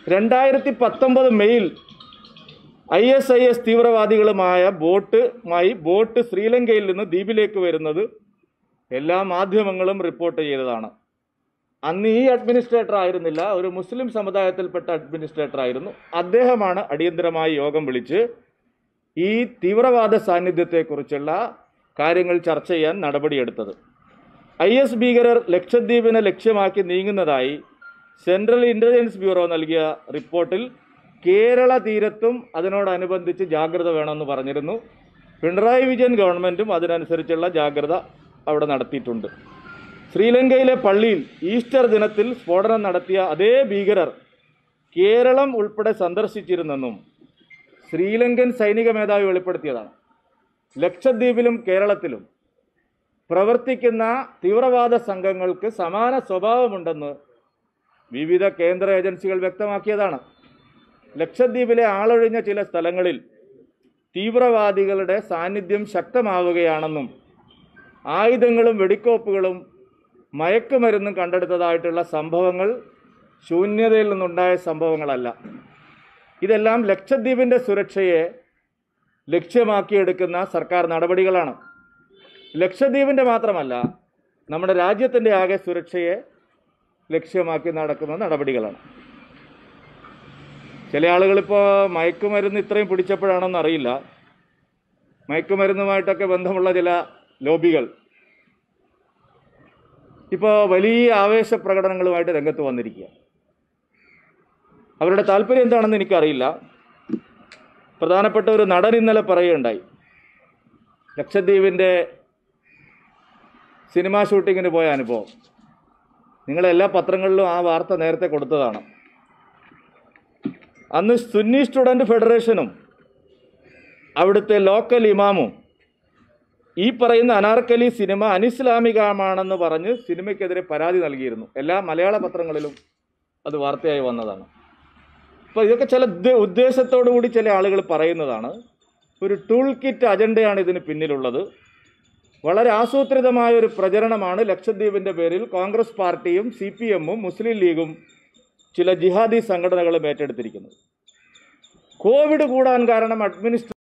രണ്ടായിരത്തി പത്തൊമ്പത് മെയ്യിൽ ഐ എസ് ഐ എസ് തീവ്രവാദികളുമായ ബോട്ടുമായി ബോട്ട് ശ്രീലങ്കയിൽ നിന്ന് ദ്വീപിലേക്ക് വരുന്നത് എല്ലാ മാധ്യമങ്ങളും റിപ്പോർട്ട് ചെയ്തതാണ് അന്ന് ഈ അഡ്മിനിസ്ട്രേറ്റർ ആയിരുന്നില്ല ഒരു മുസ്ലിം സമുദായത്തിൽപ്പെട്ട അഡ്മിനിസ്ട്രേറ്റർ ആയിരുന്നു അദ്ദേഹമാണ് അടിയന്തരമായി യോഗം വിളിച്ച് ഈ തീവ്രവാദ സാന്നിധ്യത്തെക്കുറിച്ചുള്ള കാര്യങ്ങൾ ചർച്ച ചെയ്യാൻ നടപടിയെടുത്തത് ഐ എസ് ഭീകരർ ലക്ഷദ്വീപിനെ ലക്ഷ്യമാക്കി നീങ്ങുന്നതായി സെൻട്രൽ ഇൻ്റലിജൻസ് ബ്യൂറോ നൽകിയ റിപ്പോർട്ടിൽ കേരള തീരത്തും അതിനോടനുബന്ധിച്ച് ജാഗ്രത വേണമെന്ന് പറഞ്ഞിരുന്നു പിണറായി വിജയൻ ഗവൺമെൻറ്റും അതിനനുസരിച്ചുള്ള ജാഗ്രത അവിടെ നടത്തിയിട്ടുണ്ട് ശ്രീലങ്കയിലെ പള്ളിയിൽ ഈസ്റ്റർ ദിനത്തിൽ സ്ഫോടനം നടത്തിയ അതേ ഭീകരർ കേരളം ഉൾപ്പെടെ സന്ദർശിച്ചിരുന്നെന്നും ശ്രീലങ്കൻ സൈനിക മേധാവി വെളിപ്പെടുത്തിയതാണ് ലക്ഷദ്വീപിലും കേരളത്തിലും പ്രവർത്തിക്കുന്ന തീവ്രവാദ സംഘങ്ങൾക്ക് സമാന സ്വഭാവമുണ്ടെന്ന് വിവിധ കേന്ദ്ര ഏജൻസികൾ വ്യക്തമാക്കിയതാണ് ലക്ഷദ്വീപിലെ ആളൊഴിഞ്ഞ ചില സ്ഥലങ്ങളിൽ തീവ്രവാദികളുടെ സാന്നിധ്യം ശക്തമാവുകയാണെന്നും ആയുധങ്ങളും വെടിക്കോപ്പുകളും മയക്കുമരുന്നും കണ്ടെടുത്തതായിട്ടുള്ള സംഭവങ്ങൾ ശൂന്യതയിൽ നിന്നുണ്ടായ സംഭവങ്ങളല്ല ഇതെല്ലാം ലക്ഷദ്വീപിൻ്റെ സുരക്ഷയെ ലക്ഷ്യമാക്കിയെടുക്കുന്ന സർക്കാർ നടപടികളാണ് ലക്ഷദ്വീപിൻ്റെ മാത്രമല്ല നമ്മുടെ രാജ്യത്തിൻ്റെ ആകെ സുരക്ഷയെ ലക്ഷ്യമാക്കി നടക്കുന്ന നടപടികളാണ് ചില ആളുകളിപ്പോൾ മയക്കുമരുന്ന് ഇത്രയും പിടിച്ചപ്പോഴാണെന്ന് അറിയില്ല മയക്കുമരുന്നുമായിട്ടൊക്കെ ബന്ധമുള്ള ചില ലോബികൾ ഇപ്പോൾ വലിയ ആവേശ പ്രകടനങ്ങളുമായിട്ട് രംഗത്ത് വന്നിരിക്കുക അവരുടെ താല്പര്യം എന്താണെന്ന് എനിക്കറിയില്ല പ്രധാനപ്പെട്ട ഒരു നടൻ ഇന്നലെ പറയുകയുണ്ടായി ലക്ഷദ്വീപിൻ്റെ സിനിമാ ഷൂട്ടിങ്ങിന് പോയ അനുഭവം നിങ്ങളെല്ലാ പത്രങ്ങളിലും ആ വാർത്ത നേരത്തെ കൊടുത്തതാണ് അന്ന് സുന്നി സ്റ്റുഡൻറ് ഫെഡറേഷനും അവിടുത്തെ ലോക്കൽ ഇമാമും ഈ പറയുന്ന അനാർക്കലി സിനിമ അനിസ്ലാമികമാണെന്ന് പറഞ്ഞ് സിനിമയ്ക്കെതിരെ പരാതി നൽകിയിരുന്നു എല്ലാ മലയാള പത്രങ്ങളിലും അത് വാർത്തയായി വന്നതാണ് അപ്പോൾ ഇതൊക്കെ ചില ഉദ്ദേ- ഉദ്ദേശത്തോടു കൂടി ചില ആളുകൾ പറയുന്നതാണ് ഒരു ടൂൾ കിറ്റ് അജണ്ടയാണ് ഇതിന് പിന്നിലുള്ളത് വളരെ ആസൂത്രിതമായ ഒരു പ്രചരണമാണ് ലക്ഷദ്വീപിൻ്റെ പേരിൽ കോൺഗ്രസ് പാർട്ടിയും സി പി എമ്മും മുസ്ലിം ലീഗും ചില ജിഹാദി സംഘടനകളും ഏറ്റെടുത്തിരിക്കുന്നത് കോവിഡ് കൂടാൻ കാരണം അഡ്മിനിസ്ട്രേ